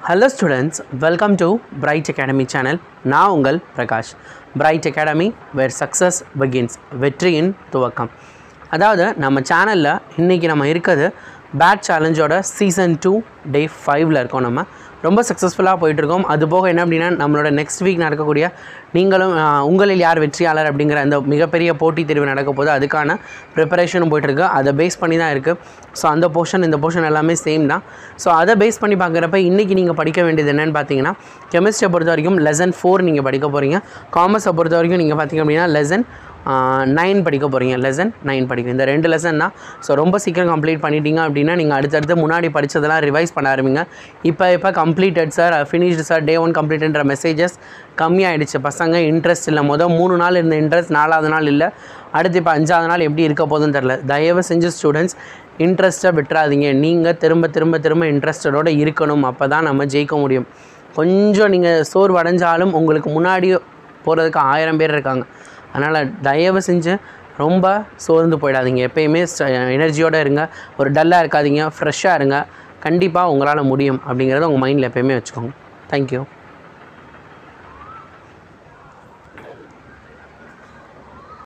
hello students welcome to Bright Academy channel நான் உங்கள் Prakash Bright Academy where success begins வெற்றியின் துவக்கம் அதாவது நம்ம சேனலில் இன்றைக்கி நம்ம இருக்கிறது பேட் சேலஞ்சோட சீசன் டூ டே ஃபைவ்ல இருக்கோம் நம்ம ரொம்ப சக்ஸஸ்ஃபுல்லாக போயிட்டுருக்கோம் அது போக என்ன அப்படின்னா நம்மளோட நெக்ஸ்ட் வீக் நடக்கக்கூடிய நீங்களும் ஆஹ், உங்களில் யார் வெற்றியாளர் அப்படிங்கிற அந்த மிகப்பெரிய போட்டித் தேர்வு நடக்க போது அதுக்கான ப்ரிப்பரேஷனும் போயிட்டுருக்கு அதை பேஸ் பண்ணி தான் இருக்குது ஸோ அந்த போர்ஷன் இந்த போர்ஷன் எல்லாமே சேம் தான் ஸோ அதை பேஸ் பண்ணி பார்க்குறப்ப இன்றைக்கி நீங்கள் படிக்க வேண்டியது என்னென்னு பார்த்தீங்கன்னா கெமிஸ்ட்ரியை பொறுத்த வரைக்கும் லெசன் ஃபோர் நீங்கள் படிக்க போகிறீங்க காமர்ஸை பொறுத்த வரைக்கும் நீங்கள் பார்த்தீங்க அப்படின்னா லெசன் நைன் படிக்க போகிறீங்க லெசன் நைன் படிக்கும் இந்த ரெண்டு லெசன் தான் ஸோ ரொம்ப சீக்கிரம் கம்ப்ளீட் பண்ணிட்டீங்க அப்படின்னா நீங்கள் அடுத்தடுத்து முன்னாடி படித்ததெல்லாம் ரிவைஸ் பண்ண ஆரம்பிங்க இப்போ இப்போ completed sir finished sir day one கம்ப்ளீட்ன்ற மெசேஜஸ் கம்மியாயிடுச்சு பசங்க இன்ட்ரெஸ்ட் இல்லை மொதல் மூணு நாள் இருந்த இன்ட்ரெஸ்ட் நாலாவது நாள் இல்லை அடுத்து இப்போ அஞ்சாவது நாள் எப்படி இருக்க போகுதுன்னு தெரில தயவு செஞ்சு ஸ்டூடெண்ட்ஸ் இன்ட்ரெஸ்ட்டை விட்டுறாதீங்க நீங்கள் திரும்ப திரும்ப திரும்ப இன்ட்ரெஸ்டடோடு இருக்கணும் அப்போ தான் நம்ம ஜெயிக்க முடியும் கொஞ்சம் நீங்கள் சோர்வடைஞ்சாலும் உங்களுக்கு முன்னாடி போகிறதுக்கு ஆயிரம் பேர் இருக்காங்க அதனால் தயவு செஞ்சு ரொம்ப சோர்ந்து போயிடாதீங்க எப்பயுமே எனர்ஜியோடு இருங்க ஒரு டல்லாக இருக்காதீங்க ஃப்ரெஷ்ஷாக இருங்க கண்டிப்பாக உங்களால் முடியும் அப்படிங்கிறத உங்கள் மைண்டில் எப்பயுமே வச்சுக்கோங்க தேங்க்யூ